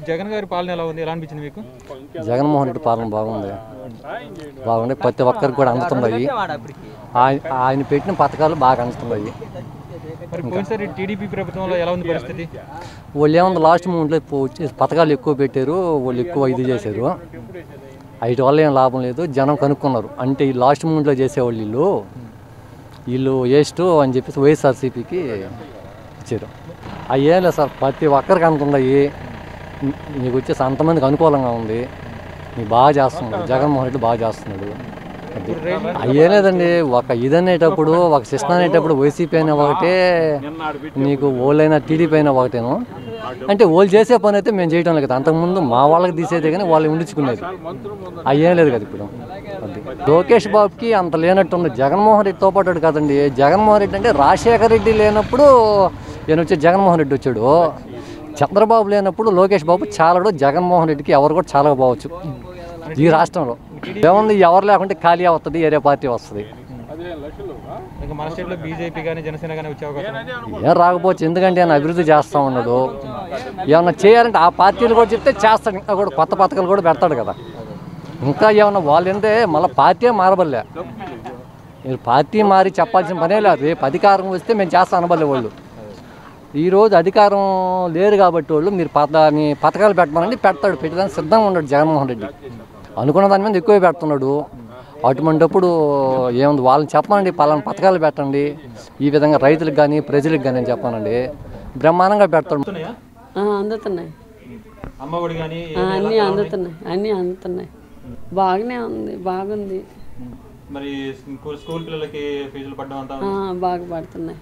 జగన్ గారి పాలన ఎలా ఉంది ఎలా అనిపించింది మీకు జగన్మోహన్ రెడ్డి పాలన బాగుంది బాగుంది ప్రతి ఒక్కరికి కూడా అందుతున్నాయి ఆయన ఆయన పెట్టిన పథకాలు బాగా అందుతున్నాయి మరి పోయినసారి టీడీపీ ప్రభుత్వంలో ఎలా ఉంది పరిస్థితి వాళ్ళు ఏముంది లాస్ట్ మూమెంట్లో వచ్చి పథకాలు ఎక్కువ పెట్టారు వాళ్ళు ఎక్కువ ఇది చేశారు వాటి వల్ల ఏం లాభం లేదు జనం కనుక్కున్నారు అంటే ఈ లాస్ట్ మూమెంట్లో చేసేవాళ్ళు వీళ్ళు వీళ్ళు వేస్ట్ అని చెప్పేసి వైఎస్ఆర్సీపీకి ఇచ్చారు అవి ఏం లేదు సార్ ప్రతి ఒక్కరికి అందుతున్నాయి నీకు వచ్చేసి అంతమందికి అనుకూలంగా ఉంది నీకు బాగా చేస్తున్నాడు జగన్మోహన్ రెడ్డి బాగా చేస్తున్నాడు అది అయ్యే లేదండి ఒక ఇది అనేటప్పుడు ఒక సిస్టమ్ అనేటప్పుడు వైసీపీ అయినా ఒకటే నీకు ఓళ్ళైనా టీడీపీ అయినా ఒకటేను అంటే వాళ్ళు చేసే పని అయితే మేము చేయడం లేదు అంతకుముందు మా వాళ్ళకి తీసేదే కానీ వాళ్ళు ఉండించుకునేది అయ్యేం లేదు కదా ఇప్పుడు అది లోకేష్ బాబుకి అంత లేనట్టు ఉంది జగన్మోహన్ రెడ్డితో పాటు కదండి జగన్మోహన్ రెడ్డి అంటే రాజశేఖర రెడ్డి లేనప్పుడు ఈయన వచ్చి జగన్మోహన్ రెడ్డి వచ్చాడు చంద్రబాబు లేనప్పుడు లోకేష్ బాబు చాలడు జగన్మోహన్ రెడ్డికి ఎవరు కూడా చాలా బావచ్చు ఈ రాష్ట్రంలో ఏముంది ఎవరు లేకుంటే ఖాళీ అవుతుంది వేరే పార్టీ వస్తుంది ఇంకా మన స్టేట్లో బీజేపీ కానీ జనసేన కానీ వచ్చే అవకాశం ఉందా? ఏం రాకపోవచ్చు ఎందుకంటే ఆయన అభివృద్ధి చేస్తా ఉన్నాడు ఏమన్నా చేయాలంటే ఆ పార్టీలు కూడా చెప్తే చేస్తాడు ఇంకా కూడా కొత్త పథకాలు కూడా పెడతాడు కదా ఇంకా ఏమన్నా వాళ్ళు అంటే మళ్ళీ పార్టీ మారబల్లే మీరు పార్టీ మారి చెప్పాల్సిన పనే లేదు రేపు అధికారం వస్తే మేము చేస్తాం అనబల్లే వాళ్ళు ఈరోజు అధికారం లేరు కాబట్టి వాళ్ళు మీరు పథ మీ పథకాలు పెట్టమనండి పెడతాడు పెట్టడానికి సిద్ధంగా ఉన్నాడు జగన్మోహన్ రెడ్డి అనుకున్న దాని మీద ఎక్కువ పెడుతున్నాడు అటువంటిప్పుడు ఏముంది వాళ్ళని చెప్పనండి పలానా పథకాలు పెట్టండి ఈ విధంగా రైతులకు కానీ ప్రజలకు కానీ అని చెప్పానండి బ్రహ్మాండంగా పెడతాడు వస్తున్నాయా? ఆ, అందుతున్నాయి అమ్మఒడి కానీ ఆ, అన్నీ అందుతున్నాయి అన్నీ అందుతున్నాయి బాగానే ఉంది బాగుంది మరి స్కూల్ స్కూల్ పిల్లలకి ఫీజులు పడడం అంతా ఆ, బాగా పడుతున్నాయి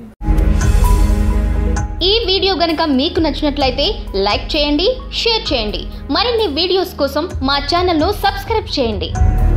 ఈ వీడియో గనుక మీకు నచ్చినట్లయితే లైక్ చేయండి షేర్ చేయండి మరిన్ని వీడియోస్ కోసం మా ఛానల్ను సబ్స్క్రైబ్ చేయండి